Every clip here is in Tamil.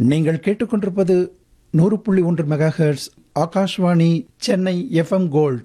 நீங்கள் கேட்டுக்கொண்டிருப்பது நூறு புள்ளி ஒன்று mega hertz Akashvani Chennai FM gold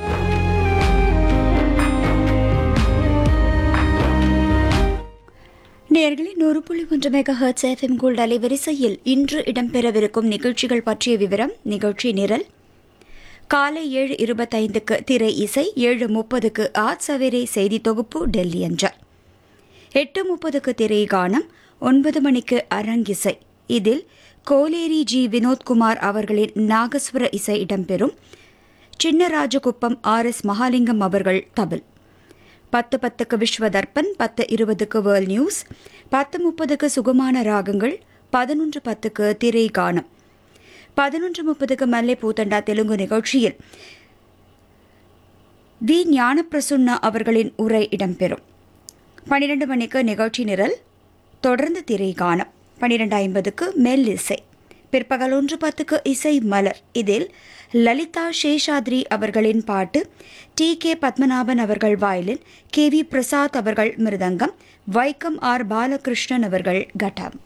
நேர்களே நூறு புள்ளி ஒன்று மெகா ஹர்ட்ஸ் எஃப்எம் கோல்ட் அலைவரிசையில் இன்று இடம்பெறவிருக்கும் நிகழ்ச்சிகள் பற்றிய விவரம் நிகழ்ச்சி நிரல் காலை ஏழு இருபத்தைந்துக்கு திரை இசை ஏழு முப்பதுக்கு ஆத் சவேரே செய்தி தொகுப்பு டெல்லி அஞ்சல் எட்டு முப்பதுக்கு திரை கானம் ஒன்பது மணிக்கு அரங்கிசை இதில் கோலேரி ஜி வினோத்குமார் அவர்களின் நாகஸ்வர இசை இடம்பெறும் சின்னராஜகுப்பம் ஆர் எஸ் மகாலிங்கம் அவர்கள் தபில் பத்து பத்துக்கு விஸ்வ தர்ப்பன் பத்து இருபதுக்கு வேர்ல்ட் நியூஸ் பத்து முப்பதுக்கு சுகமான ராகங்கள் பதினொன்று பத்துக்கு திரை கானம் பதினொன்று முப்பதுக்கு மல்லே பூத்தண்டா தெலுங்கு நிகழ்ச்சியில் வி ஞானப்பிரசுன்னா அவர்களின் உரை இடம்பெறும் பன்னிரண்டு மணிக்கு நிகழ்ச்சி நிரல் தொடர்ந்து திரை கானம் பன்னிரண்டு ஐம்பதுக்கு மெல் இசை பிற்பகல் ஒன்று பத்துக்கு இசை மலர் இதில் லலிதா சேஷாத்ரி அவர்களின் பாட்டு டி கே பத்மநாபன் அவர்கள் வயலின் கே வி பிரசாத் அவர்கள் மிருதங்கம் வைக்கம் ஆர் பாலகிருஷ்ணன் அவர்கள் கட்டம்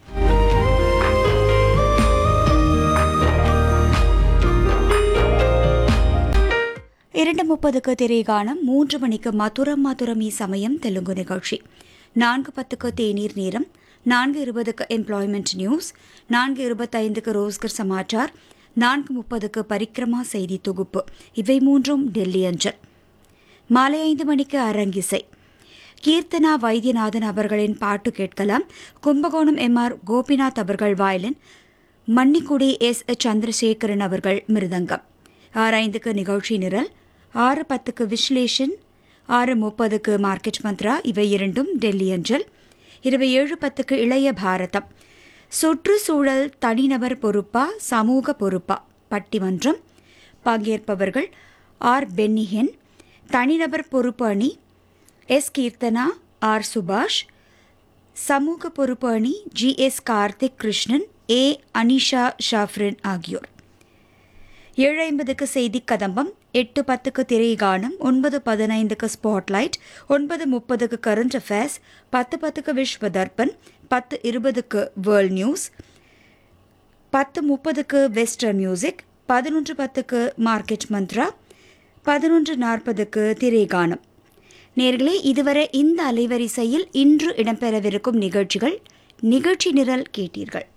இரண்டு முப்பதுக்கு திரைகானம் மூன்று மணிக்கு மதுரம் மதுரமி சமயம் தெலுங்கு நிகழ்ச்சி நான்கு பத்துக்கு தேநீர் நேரம் நான்கு இருபதுக்கு எம்ப்ளாய்மெண்ட் நியூஸ் நான்கு இருபத்தைந்துக்கு ரோஸ்கர் சமாச்சார் நான்கு முப்பதுக்கு பரிக்கிரமா செய்தி தொகுப்பு இவை மூன்றும் டெல்லி அஞ்சல் மாலை ஐந்து மணிக்கு அரங்கிசை கீர்த்தனா வைத்தியநாதன் அவர்களின் பாட்டு கேட்கலாம் கும்பகோணம் எம் ஆர் கோபிநாத் அவர்கள் வயலின் மன்னிக்குடி எஸ் சந்திரசேகரன் அவர்கள் மிருதங்கம் ஆறு ஐந்துக்கு நிகழ்ச்சி நிரல் ஆறு பத்துக்கு விஸ்லேஷன் ஆறு முப்பதுக்கு மார்க்கெட் மந்த்ரா இவை இரண்டும் டெல்லி அஞ்சல் இருபது ஏழு பத்துக்கு இளைய பாரதம் சுற்றுச்சூழல் தனிநபர் பொறுப்பா சமூக பொறுப்பா பட்டிமன்றம் பங்கேற்பவர்கள் ஆர் பென்னிஹென் தனிநபர் பொறுப்பு அணி எஸ் கீர்த்தனா ஆர் சுபாஷ் சமூக பொறுப்பு அணி G S Karthik Krishnan A Anisha Shafrin ஆகியோர் ஏழு ஐம்பதுக்கு செய்தி கதம்பம் எட்டு பத்துக்கு திரைகானம் ஒன்பது பதினைந்துக்கு ஸ்பாட்லைட் ஒன்பது முப்பதுக்கு கரண்ட் அஃபேர்ஸ் பத்து பத்துக்கு விஸ்வ தர்ப்பன் பத்து இருபதுக்கு வேர்ல்ட் நியூஸ் பத்து முப்பதுக்கு வெஸ்டர்ன் மியூசிக் பதினொன்று பத்துக்கு மார்க்கெட் மந்த்ரா பதினொன்று நாற்பதுக்கு திரைகானம் நேர்களே இதுவரை இந்த அலைவரிசையில் இன்று இடம்பெறவிருக்கும் நிகழ்ச்சிகள் நிகழ்ச்சி நிரல் கேட்டீர்கள்